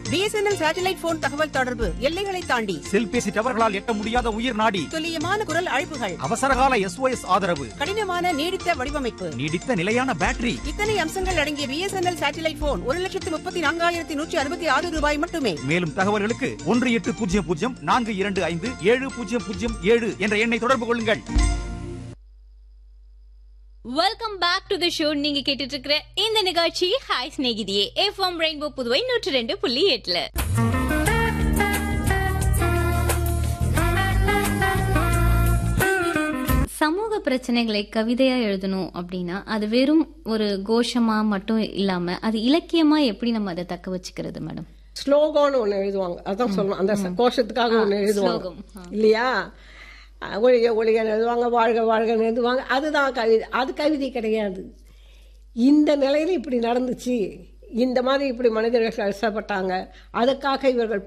BSNL satellite phone தகவல் தொடர்பு எல்லைகளை தாண்டி செல்பேசி டவர்களால் எட்ட முடியாத உயிர் நாடி துல்லியமான குரல் அழைப்புகள் அவசரகால எஸ்ஓஎஸ் ஆதரவு கடினமான நீடித்த வடிவமைப்பு நீடித்த நிலையான பேட்டரி இத்தனை அம்சங்கள் அடங்கிய பிஎஸ்என்எல் சேட்டலைட் போன் ஒரு லட்சத்து முப்பத்தி நான்காயிரத்தி நூற்றி அறுபத்தி ஆறு ரூபாய் மட்டுமே மேலும் தகவல்களுக்கு ஒன்று எட்டு பூஜ்ஜியம் பூஜ்ஜியம் நான்கு இரண்டு ஐந்து ஏழு பூஜ்ஜியம் பூஜ்ஜியம் ஏழு என்ற எண்ணை தொடர்பு கொள்ளுங்கள் welcome back to the show நீங்க கேட்டுட்டு இருக்கிற இந்த நிகழ்ச்சி ஹாய் ஸ்நேகிதியே எஃப்எம் ரெயின்போ புதுவை நூற்றி ரெண்டு புள்ளி எட்டுல சமூக பிரச்சனைகளை கவிதையா எழுதணும் அப்படின்னா அது வெறும் ஒரு கோஷமா மட்டும் இல்லாம அது இலக்கியமா எப்படி நம்ம அதை தக்க வச்சுக்கிறது மேடம் ஸ்லோகம்னு ஒன்று எழுதுவாங்க அதான் சொல்லணும் அந்த ச- கோஷத்துக்காக ஒன்று எழுதுவாங்க ஸ்லோகம். இல்லையா அஹ் ஒழிக ஒழிகன்னு எழுதுவாங்க வாழ்க வாழ்கன்னு எழுதுவாங்க அதுதான் கவிதை அது கவிதை கிடையாது இந்த நிலையில இப்படி நடந்துச்சு இந்த மாதிரி இப்படி மனிதர்கள் கஷ்டப்பட்டாங்க அதுக்காக இவர்கள்